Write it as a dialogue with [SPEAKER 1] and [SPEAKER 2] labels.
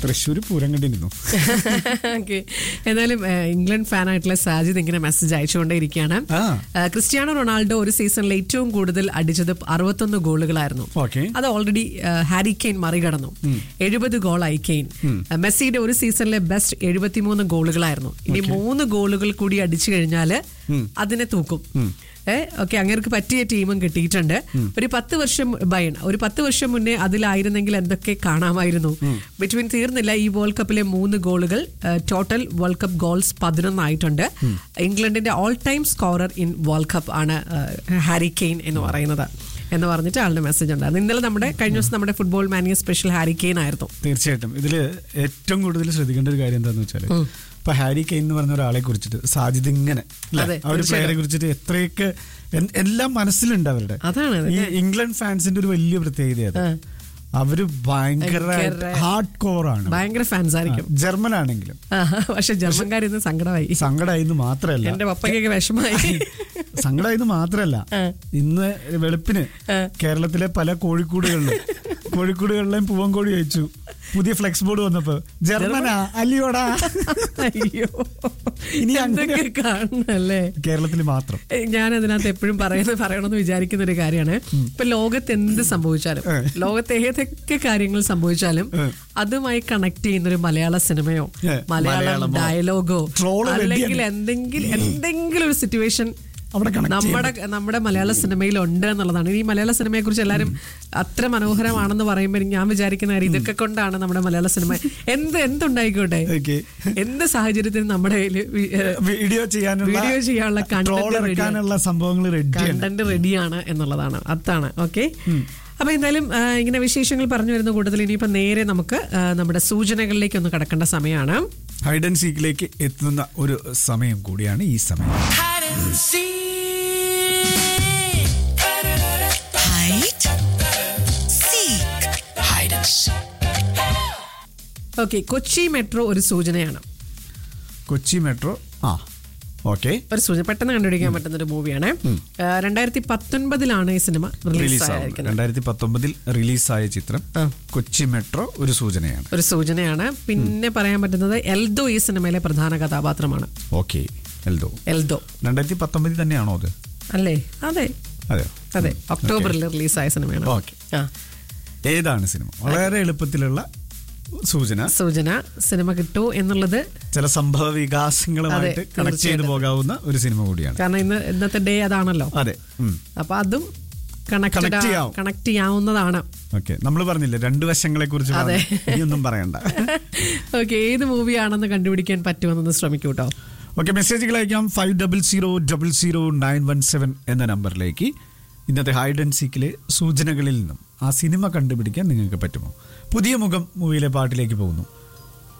[SPEAKER 1] തൃശ്ശൂർ പൂരം കണ്ടിരുന്നു
[SPEAKER 2] ഓക്കെ എന്നാലും ഏഹ്, ഇംഗ്ലണ്ട് ഫാനായിട്ടുള്ള സാജിദ് ഇങ്ങനെ മെസ്സേജ് അയച്ചുകൊണ്ടേയിരിക്കുകയാണ്
[SPEAKER 1] ആ.
[SPEAKER 2] ഏഹ്, ക്രിസ്ത്യാനോ റൊണാൾഡോ ഒരു സീസണിൽ ഏറ്റവും കൂടുതൽ അടിച്ചത് അറുപത്തൊന്ന് ഗോളുകളായിരുന്നു
[SPEAKER 1] ഓക്കെ
[SPEAKER 2] അത് ഓൾറെഡി ഹാരി കെയ്ൻ മറികടന്നു എഴുപത് ഗോളായി കെയ്ൻ ഏഹ്, മെസ്സിയുടെ ഒരു സീസണിലെ ബെസ്റ്റ് എഴുപത്തിമൂന്ന് ഗോളുകളായിരുന്നു ഇനി മൂന്ന് ഗോളുകൾ കൂടി അടിച്ചു കഴിഞ്ഞാല് അതിനെ തൂക്കും ഏഹ് ഓക്കെ അങ്ങേർക്ക് പറ്റിയ ടീമും കിട്ടിയിട്ടുണ്ട് ഒരു പത്ത് വർഷം ബയൺ ഒരു പത്ത് വർഷം മുന്നേ അതിലായിരുന്നെങ്കിൽ എന്തൊക്കെ കാണാമായിരുന്നു ബിറ്റ്വീൻ തീർന്നില്ല ഈ വേൾഡ് കപ്പിലെ മൂന്ന് ഗോളുകൾ ടോട്ടൽ വേൾഡ് കപ്പ് ഗോൾസ് പതിനൊന്നായിട്ടുണ്ട് ഇംഗ്ലണ്ടിന്റെ all time scorer in world cup ആണ് ഏഹ്, ഹാരി കെയ്ൻ എന്ന് പറയുന്നത് എന്ന് പറഞ്ഞിട്ട് ആളുടെ മെസ്സേജ് ഉണ്ടായിരുന്നു ഇന്നലെ നമ്മുടെ കഴിഞ്ഞ ദിവസം നമ്മുടെ football mania special Harry Kane ആയിരുന്നു
[SPEAKER 1] തീർച്ചയായിട്ടും ഇതില് ഏറ്റവും കൂടുതൽ ശ്രദ്ധിക്കേണ്ട ഒരു കാര്യം എന്താന്ന് വെച്ചാല് ഇപ്പൊ ഹാരി കെയ്ൻ എന്ന് പറഞ്ഞ ഒരാളെ കുറിച്ചിട്ട് സാജിദ് ഇങ്ങനെ ല്ലേ?
[SPEAKER 2] അതെ,
[SPEAKER 1] ആ ഒരു
[SPEAKER 2] തീർച്ചയായിട്ടും.
[SPEAKER 1] പ്ലെയറെ കുറിച്ചിട്ട് എത്രയൊക്കെ എൻ- എല്ലാം മനസ്സിലുണ്ട് അവരുടെ
[SPEAKER 2] അതാണ് അത്.
[SPEAKER 1] ഈ ഇംഗ്ലണ്ട് ഫാൻസിന്റെ ഒരു വലിയ പ്രത്യേകത അത് അവര് ഭയങ്കര
[SPEAKER 2] ഭയങ്കര
[SPEAKER 1] ഹാർഡ് കോർ ആണ്
[SPEAKER 2] ഭയങ്കര ഫാൻസ് ആയിരിക്കും
[SPEAKER 1] ജർമ്മൻ ആണെങ്കിലും
[SPEAKER 2] പക്ഷെ ജർമ്മൻകാർ ഇന്ന് സങ്കടമായി
[SPEAKER 1] സങ്കടമായിന്ന് മാത്രല്ല
[SPEAKER 2] എന്റെ പപ്പയ്ക്കൊക്കെ വിഷമായി
[SPEAKER 1] സങ്കടമായത് മാത്രല്ല ഇന്ന് വെളുപ്പിന് കേരളത്തിലെ പല കോഴിക്കൂടുകളിലും കോഴിക്കൂടുകളിലെയും പൂവൻകോഴി അയച്ചു പുതിയ ഫ്ലെക്സ് ബോർഡ് വന്നപ്പോ ജർമ്മനാ അല്ലയോടാ
[SPEAKER 2] അയ്യോ
[SPEAKER 1] ഇനി അങ്ങനെ-
[SPEAKER 2] എന്തൊക്കെ കാണണല്ലേ
[SPEAKER 1] കേരളത്തിൽ മാത്രം
[SPEAKER 2] ഞാൻ അതിനകത്ത് എപ്പോഴും പറയുന്നത് പറയണമെന്ന് വിചാരിക്കുന്ന ഒരു കാര്യമാണ് ഇപ്പൊ ലോകത്ത് എന്ത് സംഭവിച്ചാലും
[SPEAKER 1] ഏ.
[SPEAKER 2] ലോകത്ത് ഏതൊക്കെ കാര്യങ്ങൾ സംഭവിച്ചാലും
[SPEAKER 1] ഏ.
[SPEAKER 2] അതുമായി കണക്ട് ചെയ്യുന്ന ഒരു മലയാള സിനിമയോ
[SPEAKER 1] ഏ,
[SPEAKER 2] മലയാളം
[SPEAKER 1] മലയാളമോ,
[SPEAKER 2] ഡയലോഗോ
[SPEAKER 1] troll
[SPEAKER 2] അല്ലെങ്കിൽ
[SPEAKER 1] ready-ആണ്.
[SPEAKER 2] എന്തെങ്കിലും എന്തെങ്കിലും ഒരു സിറ്റുവേഷൻ
[SPEAKER 1] അവിടെ connect
[SPEAKER 2] നമ്മുടെ നമ്മുടെ മലയാള സിനിമയിൽ ഉണ്ട് എന്നുള്ളതാണ് ഈ മലയാള സിനിമയെ കുറിച്ച് എല്ലാവരും അത്ര മനോഹരമാണെന്ന് പറയുമ്പോൾ ഞാൻ വിചാരിക്കുന്ന കാര്യം ഇതൊക്കെ കൊണ്ടാണ് നമ്മുടെ മലയാള സിനിമ എന്ത് എന്തുണ്ടായിക്കോട്ടെ
[SPEAKER 1] ഓക്കെ
[SPEAKER 2] എന്ത് സാഹചര്യത്തിനും നമ്മുടെ കയ്യില് വി- ഏഹ്
[SPEAKER 1] വീഡിയോ ചെയ്യാനുള്ള
[SPEAKER 2] വീഡിയോ ചെയ്യാനുള്ള content
[SPEAKER 1] troll
[SPEAKER 2] ready ആണ്.
[SPEAKER 1] ഇറക്കാനുള്ള സംഭവങ്ങൾ റെഡിയാണ്
[SPEAKER 2] കണ്ടന്റ് റെഡിയാണ് എന്നുള്ളതാണ് അതാണ് ഓക്കെ അപ്പൊ എന്തായാലും ആ, ഇങ്ങനെ വിശേഷങ്ങൾ പറഞ്ഞു വരുന്ന കൂട്ടത്തിൽ ഇനിയിപ്പോ നേരെ നമുക്ക് ആ, നമ്മുടെ സൂചനകളിലേക്ക് ഒന്ന് കടക്കേണ്ട സമയമാണ്
[SPEAKER 1] ഹൈഡ് ആൻഡ് സീക്കിലേക്ക് എത്തുന്ന ഒരു സമയം കൂടിയാണ് ഈ സമയം
[SPEAKER 3] Hide and seek.
[SPEAKER 4] Hide, seek,
[SPEAKER 3] Hide and seek.
[SPEAKER 2] Okay Kochi metro ഒരു സൂചനയാണ്
[SPEAKER 1] കൊച്ചി മെട്രോ ആ ഓക്കെ
[SPEAKER 2] ഒരു സൂചന പെട്ടെന്ന് കണ്ടുപിടിക്കാൻ പറ്റുന്ന ഒരു മൂവിയാണ് രണ്ടായിരത്തി പത്തൊൻപതിലാണ് ഈ സിനിമ റിലീസ്
[SPEAKER 1] റിലീസാവും
[SPEAKER 2] ആയിരിക്കുന്നത്
[SPEAKER 1] രണ്ടായിരത്തി പത്തൊമ്പതിൽ റിലീസായ ചിത്രം
[SPEAKER 2] ആ.
[SPEAKER 1] കൊച്ചി മെട്രോ ഒരു സൂചനയാണ്
[SPEAKER 2] ഒരു സൂചനയാണ് പിന്നെ പറയാൻ പറ്റുന്നത് എൽദോ ഈ സിനിമയിലെ പ്രധാന കഥാപാത്രമാണ്
[SPEAKER 1] ഓക്കെ എൽദോ
[SPEAKER 2] എൽദോ
[SPEAKER 1] രണ്ടായിരത്തി പത്തൊമ്പതിൽ തന്നെയാണോ അത്
[SPEAKER 2] അല്ലേ അതെ
[SPEAKER 1] അതെയോ
[SPEAKER 2] അതെ ഒക്ടോബറിൽ റിലീസായ സിനിമയാണ്
[SPEAKER 1] ഓക്കെ
[SPEAKER 2] ആ
[SPEAKER 1] ഏതാണ് സിനിമ വളരെ എളുപ്പത്തിലുള്ള സൂചന
[SPEAKER 2] സൂചന സിനിമ കിട്ടൂ എന്നുള്ളത്
[SPEAKER 1] ചില സംഭവ വികാസങ്ങളുമായിട്ട്
[SPEAKER 2] അതെ,
[SPEAKER 1] കണക്ട് ചെയ്ത്
[SPEAKER 2] തീർച്ചയായിട്ടും.
[SPEAKER 1] പോകാവുന്ന ഒരു സിനിമ കൂടിയാണ്
[SPEAKER 2] കാരണം ഇന്ന് ഇന്നത്തെ ഡേ അതാണല്ലോ
[SPEAKER 1] അതെ ഉം.
[SPEAKER 2] അപ്പൊ അതും
[SPEAKER 1] Connect
[SPEAKER 2] കണക്ട്
[SPEAKER 1] ചെയ്യാം.
[SPEAKER 2] കണക്ട് ചെയ്യാവുന്നതാണ്
[SPEAKER 1] ഓക്കെ നമ്മൾ പറഞ്ഞില്ലേ രണ്ട് വശങ്ങളെ കുറിച്ച്
[SPEAKER 2] അതെ.
[SPEAKER 1] ഇനിയൊന്നും പറയണ്ട
[SPEAKER 2] ഓക്കെ ഏത് മൂവിയാണെന്ന് കണ്ടുപിടിക്കാൻ പറ്റുമെന്നൊന്ന് ശ്രമിക്കൂ കേട്ടോ
[SPEAKER 1] ഓക്കെ മെസ്സേജുകൾ അയക്കാം five double zero double zero nine one seven എന്ന നമ്പറിലേക്ക് ഇന്നത്തെ ഹൈഡ് ആൻഡ് സീക്കിലെ സൂചനകളിൽ നിന്നും ആ സിനിമ കണ്ടുപിടിക്കാൻ നിങ്ങൾക്ക് പറ്റുമോ പുതിയ മുഖം മൂവിയിലെ പാട്ടിലേക്ക് പോകുന്നു